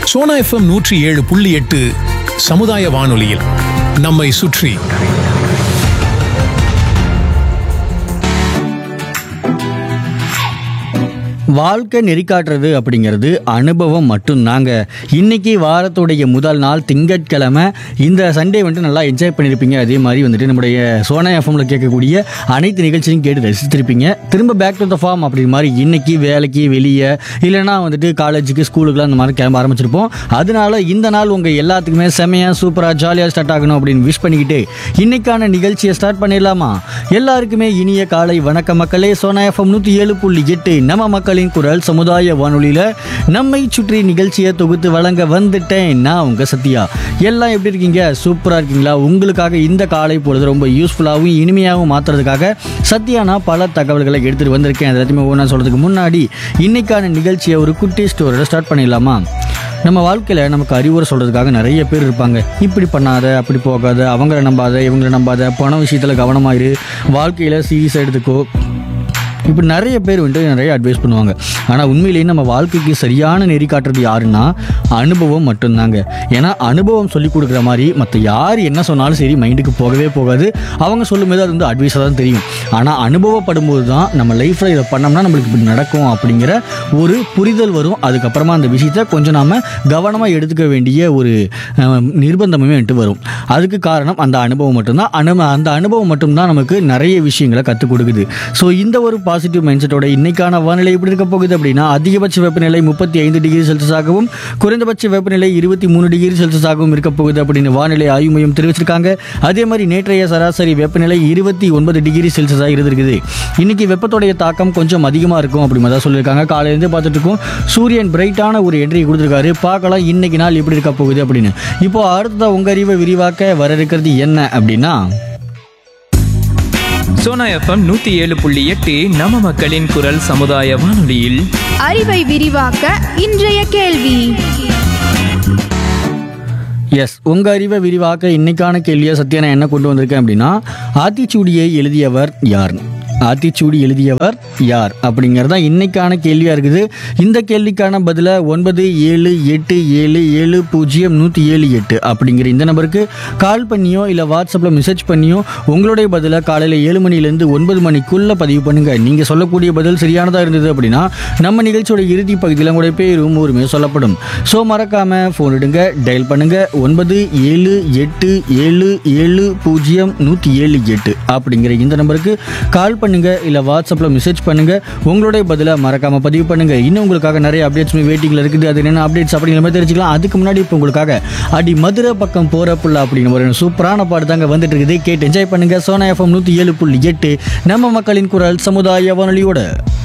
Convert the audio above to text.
Sona FM நூற்றி ஏழு புள்ளி எட்டு சமுதாய வானொலியில் நம்மை சுற்றி வாழ்க்கை நெறிக்காட்டுறது அப்படிங்கிறது அனுபவம் மட்டும்தாங்க இன்னைக்கு வாரத்துடைய முதல் நாள் திங்கட்கிழமை இந்த சண்டே வந்துட்டு நல்லா என்ஜாய் பண்ணியிருப்பீங்க அதே மாதிரி வந்துட்டு நம்முடைய சோனா எஃப்எம்ல கேட்கக்கூடிய அனைத்து நிகழ்ச்சியும் கேட்டு ரசித்திருப்பீங்க திரும்ப பேக் டு த ஃபார்ம் அப்படி மாதிரி இன்னைக்கு வேலைக்கு வெளியே இல்லைன்னா வந்துட்டு காலேஜுக்கு ஸ்கூலுக்குலாம் அந்த மாதிரி கிளம்ப ஆரம்பிச்சிருப்போம் அதனால இந்த நாள் உங்கள் எல்லாத்துக்குமே செமையாக சூப்பராக ஜாலியாக ஸ்டார்ட் ஆகணும் அப்படின்னு விஷ் பண்ணிக்கிட்டு இன்னைக்கான நிகழ்ச்சியை ஸ்டார்ட் பண்ணிடலாமா எல்லாருக்குமே இனிய காலை வணக்க மக்களே சோனா எஃப்எம் நூற்றி ஏழு புள்ளி எட்டு நம்ம மக்களின் குரல் சமுதாய வானொலியில் நம்மை சுற்றி நிகழ்ச்சியை தொகுத்து வழங்க வந்துட்டேன் நான் உங்க சத்யா எல்லாம் எப்படி இருக்கீங்க சூப்பராக இருக்கீங்களா உங்களுக்காக இந்த காலை பொழுது ரொம்ப யூஸ்ஃபுல்லாகவும் இனிமையாகவும் மாற்றுறதுக்காக சத்யா நான் பல தகவல்களை எடுத்துகிட்டு வந்திருக்கேன் அது எல்லாத்தையுமே ஒன்றா சொல்கிறதுக்கு முன்னாடி இன்னைக்கான நிகழ்ச்சியை ஒரு குட்டி ஸ்டோரியோட ஸ்டார்ட் பண்ணிடலாமா நம்ம வாழ்க்கையில் நமக்கு அறிவுரை சொல்கிறதுக்காக நிறைய பேர் இருப்பாங்க இப்படி பண்ணாத அப்படி போகாத அவங்கள நம்பாத இவங்கள நம்பாத பணம் விஷயத்தில் கவனமாயிரு வாழ்க்கையில் சீரியஸாக எடுத்துக்கோ இப்படி நிறைய பேர் வந்துட்டு நிறைய அட்வைஸ் பண்ணுவாங்க ஆனால் உண்மையிலேயே நம்ம வாழ்க்கைக்கு சரியான நெறி காட்டுறது யாருன்னா அனுபவம் மட்டும்தாங்க ஏன்னா அனுபவம் சொல்லி கொடுக்குற மாதிரி மற்ற யார் என்ன சொன்னாலும் சரி மைண்டுக்கு போகவே போகாது அவங்க சொல்லும்போது அது வந்து அட்வைஸாக தான் தெரியும் ஆனால் அனுபவப்படும் போது தான் நம்ம லைஃப்பில் இதை பண்ணோம்னா நம்மளுக்கு இப்படி நடக்கும் அப்படிங்கிற ஒரு புரிதல் வரும் அதுக்கப்புறமா அந்த விஷயத்தை கொஞ்சம் நாம கவனமாக எடுத்துக்க வேண்டிய ஒரு அஹ், நிர்பந்தமுமே வந்துட்டு வரும் அதுக்கு காரணம் அந்த அனுபவம் மட்டும்தான் அனு அந்த அனுபவம் மட்டும்தான் நமக்கு நிறைய விஷயங்களை கற்றுக் கொடுக்குது ஸோ இந்த ஒரு பாசிட்டிவ் மைண்ட் செட்டோட இன்னைக்கான வானிலை எப்படி இருக்க போகுது அப்படின்னா அதிகபட்ச வெப்பநிலை முப்பத்தி ஐந்து டிகிரி செல்சியஸாகவும் குறைந்தபட்ச வெப்பநிலை இருபத்தி மூணு டிகிரி செல்சியஸாகவும் இருக்க போகுது அப்படின்னு வானிலை ஆய்வு மையம் தெரிவிச்சிருக்காங்க அதே மாதிரி நேற்றைய சராசரி வெப்பநிலை இருபத்தி ஒன்பது டிகிரி செல்சியஸாக இருந்திருக்குது இன்னைக்கு வெப்பத்தோடைய தாக்கம் கொஞ்சம் அதிகமாக இருக்கும் அப்படி மாதிரி தான் சொல்லியிருக்காங்க காலையிலேருந்து பார்த்துட்டு இருக்கோம் சூரியன் பிரைட்டான ஒரு என்ட்ரி கொடுத்துருக்காரு பார்க்கலாம் இன்னைக்கு நாள் எப்படி இருக்க போகுது அப்படின்னு இப்போ அடுத்ததாக உங்கள் அறிவை விரிவாக்க வர இருக்கிறது என்ன அப்படின்னா சோனா எஃப்எம் நூத்தி ஏழு புள்ளி எட்டு நம்ம மக்களின் குரல் சமுதாய வானொலியில் அறிவை விரிவாக்க இன்றைய கேள்வி எஸ் உங்கள் அறிவை விரிவாக்க இன்னைக்கான கேள்வியை சத்யா நான் என்ன கொண்டு வந்திருக்கேன் அப்படின்னா ஆத்திச்சூடியை எழுதியவர் யார் ஆத்திச்சூடி எழுதியவர் யார் அப்படிங்கிறது தான் இன்னைக்கான கேள்வியாக இருக்குது இந்த கேள்விக்கான பதிலை ஒன்பது ஏழு எட்டு ஏழு ஏழு பூஜ்ஜியம் நூற்றி ஏழு எட்டு அப்படிங்கிற இந்த நம்பருக்கு கால் பண்ணியோ இல்லை வாட்ஸ்அப்பில் மெசேஜ் பண்ணியோ உங்களுடைய பதிலை காலையில் ஏழு மணிலேருந்து ஒன்பது மணிக்குள்ளே பதிவு பண்ணுங்கள் நீங்கள் சொல்லக்கூடிய பதில் சரியானதாக இருந்தது அப்படின்னா நம்ம நிகழ்ச்சியோட இறுதி பகுதியில் உங்களுடைய பேரும் ஊருமே சொல்லப்படும் ஸோ மறக்காமல் ஃபோன் எடுங்க டயல் பண்ணுங்கள் ஒன்பது ஏழு எட்டு ஏழு ஏழு பூஜ்ஜியம் நூற்றி ஏழு எட்டு அப்படிங்கிற இந்த நம்பருக்கு கால் பண்ணுங்க இல்லை வாட்ஸ்அப்பில் மெசேஜ் பண்ணுங்க உங்களுடைய பதிலை மறக்காம பதிவு பண்ணுங்க இன்னும் உங்களுக்காக நிறைய அப்டேட்ஸ் வெயிட்டிங்கில் இருக்குது அது என்ன அப்டேட்ஸ் அப்படிங்கிற மாதிரி தெரிஞ்சுக்கலாம் அதுக்கு முன்னாடி இப்போ உங்களுக்காக அடி மதுரை பக்கம் போற புள்ள அப்படின்னு ஒரு சூப்பரான பாட்டு தாங்க வந்துட்டு இருக்குது கேட்டு என்ஜாய் பண்ணுங்க சோனா எஃப்எம் நூற்றி ஏழு புள்ளி எட்டு நம்ம மக்களின் குரல் சமுதாய வானொலியோட